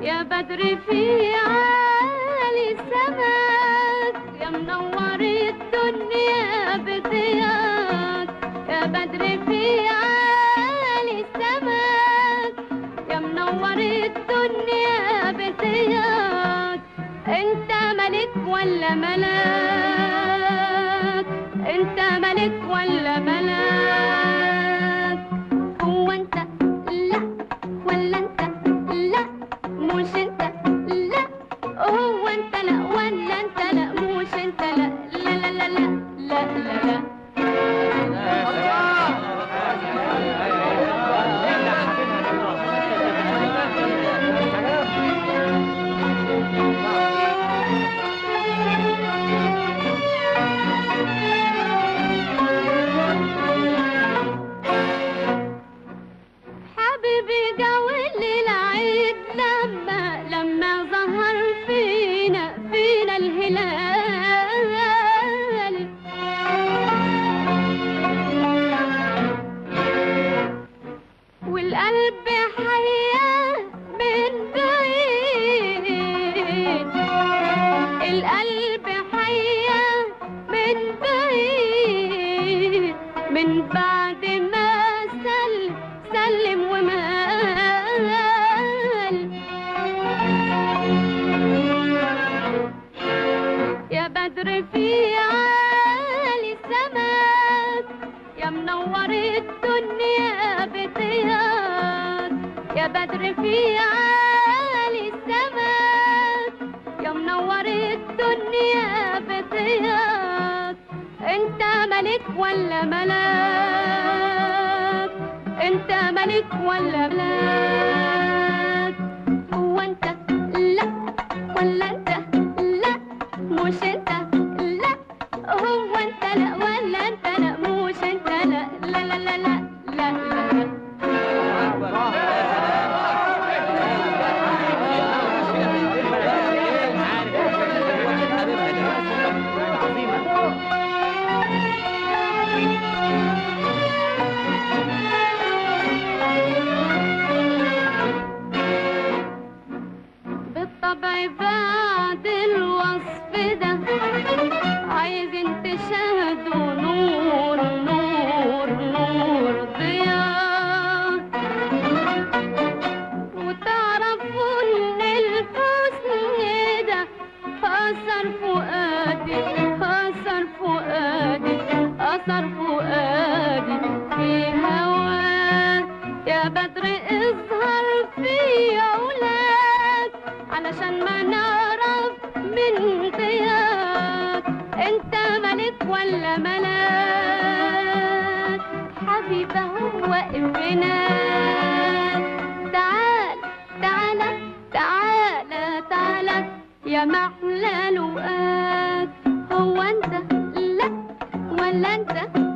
يا بدر في عالي السماك يا منور الدنيا بضياك يا بدر في عالي السماك يا منور الدنيا بضياك انت ملك ولا ملاك انت ملك ولا ملاك هو انت لا ولا انت لا مش انت لا هو انت لا ولا انت لا مش انت لا لا لا لا لا لا لا لا حبيبي جاول العيد لما لما ظهر فينا فينا الهلال والقلب حياه من بعيد القلب حياه من بعيد من بعد ما سل سلم ومال يا بدر في عالي السماك يا منور الدنيا بضياك يا بدر في عالي السماك يا منور الدنيا بضياك انت ملك ولا ملاك انت ملك ولا ملاك هو انت لا ولا انت لا مش انت لا هو انت لا ولا انت لا مش انت لا لا لا لا لا لا لا بالطبع بعد الوصف ده عايزين تشاهدوا نور نور نور ضياء وتعرفوا ان الحسن ده أثر فؤادي أثر فؤادي أثر فؤادي في هواك يا بدر اظهر في علاك علشان ما نعرف من ضياك انت ملك ولا ملاك حبيبه هو ابنك تعال تعال تعال تعال يا محلى لقاك هو انت لا ولا انت